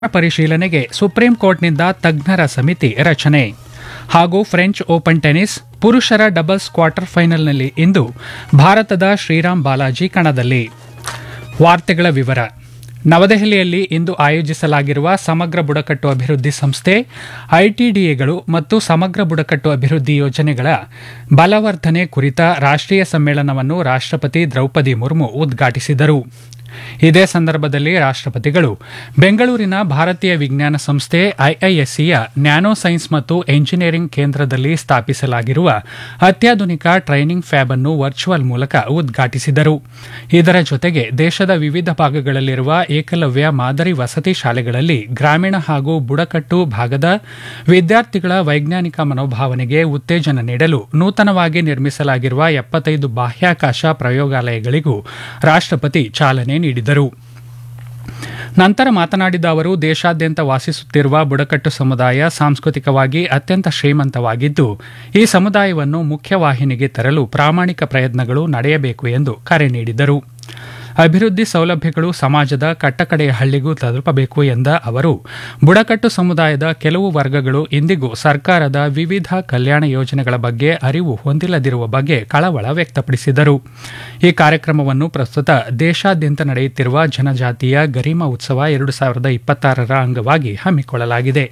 ಪರಿಶೀಲನೆಗೆ ಸುಪ್ರೀಂ ಕೋರ್ಟ್ನಿಂದ ತಜ್ಞರ ಸಮಿತಿ ರಚನೆ ಹಾಗೂ ಫ್ರೆಂಚ್ ಓಪನ್ ಟೆನಿಸ್ ಪುರುಷರ ಡಬಲ್ಸ್ ಕ್ವಾರ್ಟರ್ ಫೈನಲ್ನಲ್ಲಿ ಇಂದು ಭಾರತದ ಶ್ರೀರಾಮ್ ಬಾಲಾಜಿ ಕಣದಲ್ಲಿ ವಾರ್ತೆಗಳ ವಿವರ ನವದೆಹಲಿಯಲ್ಲಿ ಇಂದು ಆಯೋಜಿಸಲಾಗಿರುವ ಸಮಗ್ರ ಬುಡಕಟ್ಟು ಅಭಿವೃದ್ಧಿ ಸಂಸ್ಥೆ ಐಟಿಡಿಎಗಳು ಮತ್ತು ಸಮಗ್ರ ಬುಡಕಟ್ಟು ಅಭಿವೃದ್ಧಿ ಯೋಜನೆಗಳ ಬಲವರ್ಧನೆ ಕುರಿತ ರಾಷ್ಟ್ರೀಯ ಸಮ್ಮೇಳನವನ್ನು ರಾಷ್ಟ್ರಪತಿ ದ್ರೌಪದಿ ಮುರ್ಮು ಉದ್ಘಾಟಿಸಿದರು ಇದೇ ಸಂದರ್ಭದಲ್ಲಿ ರಾಷ್ಟ್ರಪತಿಗಳು ಬೆಂಗಳೂರಿನ ಭಾರತೀಯ ವಿಜ್ಞಾನ ಸಂಸ್ಥೆ ಐಐಎಸ್ಸಿಯ ನ್ಯಾನೋ ಸೈನ್ಸ್ ಮತ್ತು ಎಂಜಿನಿಯರಿಂಗ್ ಕೇಂದ್ರದಲ್ಲಿ ಸ್ಥಾಪಿಸಲಾಗಿರುವ ಅತ್ಯಾಧುನಿಕ ಟ್ರೈನಿಂಗ್ ಫ್ಯಾಬ್ ಅನ್ನು ವರ್ಚುವಲ್ ಮೂಲಕ ಉದ್ಘಾಟಿಸಿದರು ಇದರ ಜೊತೆಗೆ ದೇಶದ ವಿವಿಧ ಭಾಗಗಳಲ್ಲಿರುವ ಏಕಲವ್ಯ ಮಾದರಿ ವಸತಿ ಶಾಲೆಗಳಲ್ಲಿ ಗ್ರಾಮೀಣ ಹಾಗೂ ಬುಡಕಟ್ಟು ಭಾಗದ ವಿದ್ಯಾರ್ಥಿಗಳ ವೈಜ್ಞಾನಿಕ ಮನೋಭಾವನೆಗೆ ಉತ್ತೇಜನ ನೀಡಲು ನೂತನವಾಗಿ ನಿರ್ಮಿಸಲಾಗಿರುವ ಎಪ್ಪತ್ತೈದು ಬಾಹ್ಯಾಕಾಶ ಪ್ರಯೋಗಾಲಯಗಳಿಗೂ ರಾಷ್ಟ್ರಪತಿ ಚಾಲನೆ ನೀಡಿದರು ನಂತರ ಮಾತನಾಡಿದ ಅವರು ದೇಶಾದ್ಯಂತ ವಾಸಿಸುತ್ತಿರುವ ಬುಡಕಟ್ಟು ಸಮುದಾಯ ಸಾಂಸ್ಕೃತಿಕವಾಗಿ ಅತ್ಯಂತ ಶ್ರೀಮಂತವಾಗಿದ್ದು ಈ ಸಮುದಾಯವನ್ನು ಮುಖ್ಯವಾಹಿನಿಗೆ ತರಲು ಪ್ರಾಮಾಣಿಕ ಪ್ರಯತ್ನಗಳು ನಡೆಯಬೇಕು ಎಂದು ಕರೆ ನೀಡಿದರು ಅಭಿವೃದ್ಧಿ ಸೌಲಭ್ಯಗಳು ಸಮಾಜದ ಕಟ್ಟಕಡೆಯ ಹಳ್ಳಿಗೂ ತಲುಪಬೇಕು ಎಂದ ಅವರು ಬುಡಕಟ್ಟು ಸಮುದಾಯದ ಕೆಲವು ವರ್ಗಗಳು ಇಂದಿಗೂ ಸರ್ಕಾರದ ವಿವಿಧ ಕಲ್ಯಾಣ ಯೋಜನೆಗಳ ಬಗ್ಗೆ ಅರಿವು ಹೊಂದಿಲ್ಲದಿರುವ ಬಗ್ಗೆ ಕಳವಳ ವ್ಯಕ್ತಪಡಿಸಿದರು ಈ ಕಾರ್ಯಕ್ರಮವನ್ನು ಪ್ರಸ್ತುತ ದೇಶಾದ್ಯಂತ ನಡೆಯುತ್ತಿರುವ ಜನಜಾತಿಯ ಗರಿಮಾ ಉತ್ಸವ ಎರಡು ಸಾವಿರದ ಇಪ್ಪತ್ತಾರರ ಅಂಗವಾಗಿ ಹಮ್ಮಿಕೊಳ್ಳಲಾಗಿದೆ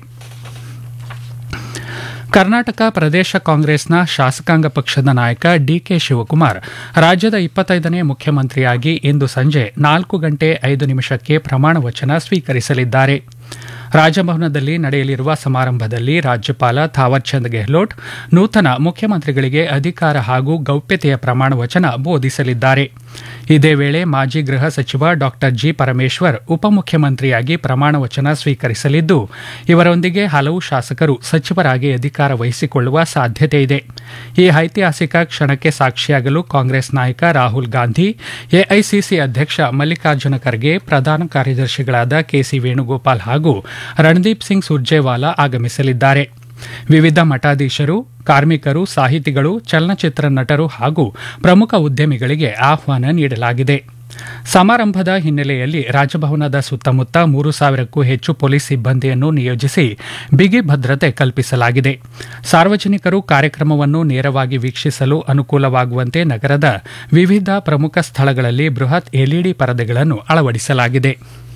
ಕರ್ನಾಟಕ ಪ್ರದೇಶ ಕಾಂಗ್ರೆಸ್ನ ಶಾಸಕಾಂಗ ಪಕ್ಷದ ನಾಯಕ ಡಿಕೆ ಶಿವಕುಮಾರ್ ರಾಜ್ಯದ ಇಪ್ಪತ್ತೈದನೇ ಮುಖ್ಯಮಂತ್ರಿಯಾಗಿ ಇಂದು ಸಂಜೆ ನಾಲ್ಕು ಗಂಟೆ ಐದು ನಿಮಿಷಕ್ಕೆ ಪ್ರಮಾಣ ವಚನ ಸ್ವೀಕರಿಸಲಿದ್ದಾರೆ ರಾಜಭವನದಲ್ಲಿ ನಡೆಯಲಿರುವ ಸಮಾರಂಭದಲ್ಲಿ ರಾಜ್ಯಪಾಲ ಥಾವರ್ಚಂದ್ ಗೆಹ್ಲೋಟ್ ನೂತನ ಮುಖ್ಯಮಂತ್ರಿಗಳಿಗೆ ಅಧಿಕಾರ ಹಾಗೂ ಗೌಪ್ಯತೆಯ ಪ್ರಮಾಣ ವಚನ ಬೋಧಿಸಲಿದ್ದಾರೆ ಇದೇ ವೇಳೆ ಮಾಜಿ ಗೃಹ ಸಚಿವ ಡಾ ಜಿ ಪರಮೇಶ್ವರ್ ಉಪಮುಖ್ಯಮಂತ್ರಿಯಾಗಿ ಪ್ರಮಾಣ ವಚನ ಸ್ವೀಕರಿಸಲಿದ್ದು ಇವರೊಂದಿಗೆ ಹಲವು ಶಾಸಕರು ಸಚಿವರಾಗಿ ಅಧಿಕಾರ ವಹಿಸಿಕೊಳ್ಳುವ ಸಾಧ್ಯತೆ ಇದೆ ಈ ಐತಿಹಾಸಿಕ ಕ್ಷಣಕ್ಕೆ ಸಾಕ್ಷಿಯಾಗಲು ಕಾಂಗ್ರೆಸ್ ನಾಯಕ ರಾಹುಲ್ ಗಾಂಧಿ ಎಐಸಿಸಿ ಅಧ್ಯಕ್ಷ ಮಲ್ಲಿಕಾರ್ಜುನ ಖರ್ಗೆ ಪ್ರಧಾನ ಕಾರ್ಯದರ್ಶಿಗಳಾದ ಕೆಸಿ ವೇಣುಗೋಪಾಲ್ ಹಾಗೂ ರಣದೀಪ್ ಸಿಂಗ್ ಸುರ್ಜೇವಾಲಾ ಆಗಮಿಸಲಿದ್ದಾರೆ ವಿವಿಧ ಮಠಾಧೀಶರು ಕಾರ್ಮಿಕರು ಸಾಹಿತಿಗಳು ಚಲನಚಿತ್ರ ನಟರು ಹಾಗೂ ಪ್ರಮುಖ ಉದ್ಯಮಿಗಳಿಗೆ ಆಹ್ವಾನ ನೀಡಲಾಗಿದೆ ಸಮಾರಂಭದ ಹಿನ್ನೆಲೆಯಲ್ಲಿ ರಾಜಭವನದ ಸುತ್ತಮುತ್ತ ಮೂರು ಸಾವಿರಕ್ಕೂ ಹೆಚ್ಚು ಪೊಲೀಸ್ ಸಿಬ್ಬಂದಿಯನ್ನು ನಿಯೋಜಿಸಿ ಬಿಗಿ ಭದ್ರತೆ ಕಲ್ಪಿಸಲಾಗಿದೆ ಸಾರ್ವಜನಿಕರು ಕಾರ್ಯಕ್ರಮವನ್ನು ನೇರವಾಗಿ ವೀಕ್ಷಿಸಲು ಅನುಕೂಲವಾಗುವಂತೆ ನಗರದ ವಿವಿಧ ಪ್ರಮುಖ ಸ್ಥಳಗಳಲ್ಲಿ ಬೃಹತ್ ಎಲ್ಇಡಿ ಪರದೆಗಳನ್ನು ಅಳವಡಿಸಲಾಗಿದೆ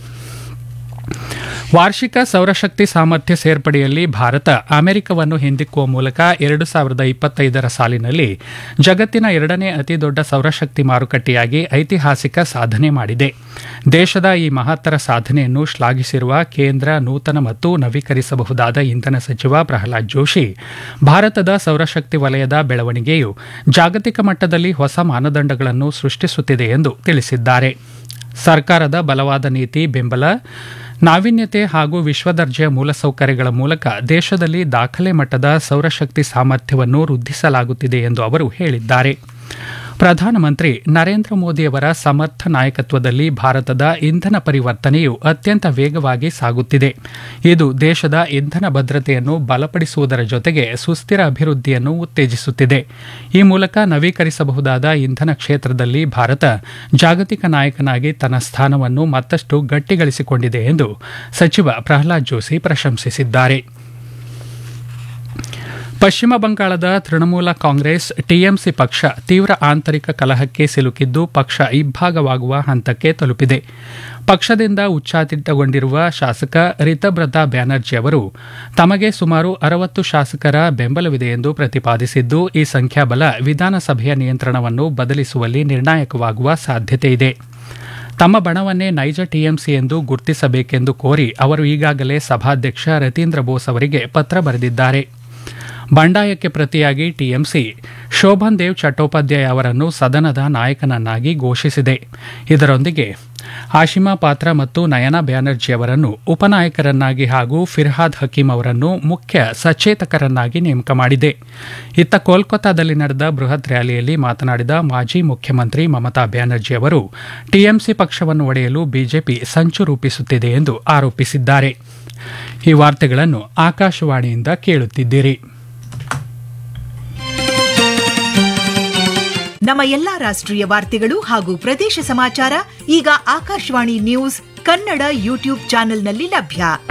ವಾರ್ಷಿಕ ಸೌರಶಕ್ತಿ ಸಾಮರ್ಥ್ಯ ಸೇರ್ಪಡೆಯಲ್ಲಿ ಭಾರತ ಅಮೆರಿಕವನ್ನು ಹಿಂದಿಕ್ಕುವ ಮೂಲಕ ಎರಡು ಸಾವಿರದ ಇಪ್ಪತ್ತೈದರ ಸಾಲಿನಲ್ಲಿ ಜಗತ್ತಿನ ಎರಡನೇ ಅತಿದೊಡ್ಡ ಸೌರಶಕ್ತಿ ಮಾರುಕಟ್ಟೆಯಾಗಿ ಐತಿಹಾಸಿಕ ಸಾಧನೆ ಮಾಡಿದೆ ದೇಶದ ಈ ಮಹತ್ತರ ಸಾಧನೆಯನ್ನು ಶ್ಲಾಘಿಸಿರುವ ಕೇಂದ್ರ ನೂತನ ಮತ್ತು ನವೀಕರಿಸಬಹುದಾದ ಇಂಧನ ಸಚಿವ ಪ್ರಹ್ಲಾದ್ ಜೋಶಿ ಭಾರತದ ಸೌರಶಕ್ತಿ ವಲಯದ ಬೆಳವಣಿಗೆಯು ಜಾಗತಿಕ ಮಟ್ಟದಲ್ಲಿ ಹೊಸ ಮಾನದಂಡಗಳನ್ನು ಸೃಷ್ಟಿಸುತ್ತಿದೆ ಎಂದು ತಿಳಿಸಿದ್ದಾರೆ ಸರ್ಕಾರದ ಬಲವಾದ ನೀತಿ ಬೆಂಬಲ ನಾವೀನ್ಯತೆ ಹಾಗೂ ವಿಶ್ವದರ್ಜೆಯ ಮೂಲಸೌಕರ್ಯಗಳ ಮೂಲಕ ದೇಶದಲ್ಲಿ ದಾಖಲೆ ಮಟ್ಟದ ಸೌರಶಕ್ತಿ ಸಾಮರ್ಥ್ಯವನ್ನು ವೃದ್ಧಿಸಲಾಗುತ್ತಿದೆ ಎಂದು ಅವರು ಹೇಳಿದ್ದಾರೆ ಪ್ರಧಾನಮಂತ್ರಿ ನರೇಂದ್ರ ಮೋದಿಯವರ ಸಮರ್ಥ ನಾಯಕತ್ವದಲ್ಲಿ ಭಾರತದ ಇಂಧನ ಪರಿವರ್ತನೆಯು ಅತ್ಯಂತ ವೇಗವಾಗಿ ಸಾಗುತ್ತಿದೆ ಇದು ದೇಶದ ಇಂಧನ ಭದ್ರತೆಯನ್ನು ಬಲಪಡಿಸುವುದರ ಜೊತೆಗೆ ಸುಸ್ಥಿರ ಅಭಿವೃದ್ಧಿಯನ್ನು ಉತ್ತೇಜಿಸುತ್ತಿದೆ ಈ ಮೂಲಕ ನವೀಕರಿಸಬಹುದಾದ ಇಂಧನ ಕ್ಷೇತ್ರದಲ್ಲಿ ಭಾರತ ಜಾಗತಿಕ ನಾಯಕನಾಗಿ ತನ್ನ ಸ್ಥಾನವನ್ನು ಮತ್ತಷ್ಟು ಗಟ್ಟಿಗಳಿಸಿಕೊಂಡಿದೆ ಎಂದು ಸಚಿವ ಪ್ರಹ್ಲಾದ್ ಜೋಶಿ ಪ್ರಶಂಸಿಸಿದ್ದಾರೆ ಪಶ್ಚಿಮ ಬಂಗಾಳದ ತೃಣಮೂಲ ಕಾಂಗ್ರೆಸ್ ಟಿಎಂಸಿ ಪಕ್ಷ ತೀವ್ರ ಆಂತರಿಕ ಕಲಹಕ್ಕೆ ಸಿಲುಕಿದ್ದು ಪಕ್ಷ ಇಬ್ಬಾಗವಾಗುವ ಹಂತಕ್ಕೆ ತಲುಪಿದೆ ಪಕ್ಷದಿಂದ ಉಚ್ಚಾಟಿತಗೊಂಡಿರುವ ಶಾಸಕ ರಿತಬ್ರತ ಬ್ಯಾನರ್ಜಿ ಅವರು ತಮಗೆ ಸುಮಾರು ಅರವತ್ತು ಶಾಸಕರ ಬೆಂಬಲವಿದೆ ಎಂದು ಪ್ರತಿಪಾದಿಸಿದ್ದು ಈ ಸಂಖ್ಯಾಬಲ ವಿಧಾನಸಭೆಯ ನಿಯಂತ್ರಣವನ್ನು ಬದಲಿಸುವಲ್ಲಿ ನಿರ್ಣಾಯಕವಾಗುವ ಸಾಧ್ಯತೆ ಇದೆ ತಮ್ಮ ಬಣವನ್ನೇ ನೈಜ ಟಿಎಂಸಿ ಎಂದು ಗುರುತಿಸಬೇಕೆಂದು ಕೋರಿ ಅವರು ಈಗಾಗಲೇ ಸಭಾಧ್ಯಕ್ಷ ರತೀಂದ್ರ ಬೋಸ್ ಅವರಿಗೆ ಪತ್ರ ಬರೆದಿದ್ದಾರೆ ಬಂಡಾಯಕ್ಕೆ ಪ್ರತಿಯಾಗಿ ಟಿಎಂಸಿ ಶೋಭನ್ ದೇವ್ ಚಟ್ಟೋಪಾಧ್ಯಾಯ ಅವರನ್ನು ಸದನದ ನಾಯಕನನ್ನಾಗಿ ಘೋಷಿಸಿದೆ ಇದರೊಂದಿಗೆ ಆಶಿಮಾ ಪಾತ್ರ ಮತ್ತು ನಯನಾ ಬ್ಯಾನರ್ಜಿ ಅವರನ್ನು ಉಪನಾಯಕರನ್ನಾಗಿ ಹಾಗೂ ಫಿರ್ಹಾದ್ ಹಕೀಂ ಅವರನ್ನು ಮುಖ್ಯ ಸಚೇತಕರನ್ನಾಗಿ ನೇಮಕ ಮಾಡಿದೆ ಇತ್ತ ಕೋಲ್ಕತ್ತಾದಲ್ಲಿ ನಡೆದ ಬೃಹತ್ ರ್ಯಾಲಿಯಲ್ಲಿ ಮಾತನಾಡಿದ ಮಾಜಿ ಮುಖ್ಯಮಂತ್ರಿ ಮಮತಾ ಬ್ಯಾನರ್ಜಿ ಅವರು ಟಿಎಂಸಿ ಪಕ್ಷವನ್ನು ಒಡೆಯಲು ಬಿಜೆಪಿ ಸಂಚು ರೂಪಿಸುತ್ತಿದೆ ಎಂದು ಆರೋಪಿಸಿದ್ದಾರೆ ಈ ವಾರ್ತೆಗಳನ್ನು ಆಕಾಶವಾಣಿಯಿಂದ ಕೇಳುತ್ತಿದ್ದೀರಿ ನಮ್ಮ ಎಲ್ಲಾ ರಾಷ್ಟ್ರೀಯ ವಾರ್ತೆಗಳು ಹಾಗೂ ಪ್ರದೇಶ ಸಮಾಚಾರ ಈಗ ಆಕಾಶವಾಣಿ ನ್ಯೂಸ್ ಕನ್ನಡ ಯೂಟ್ಯೂಬ್ ಚಾನೆಲ್ನಲ್ಲಿ ಲಭ್ಯ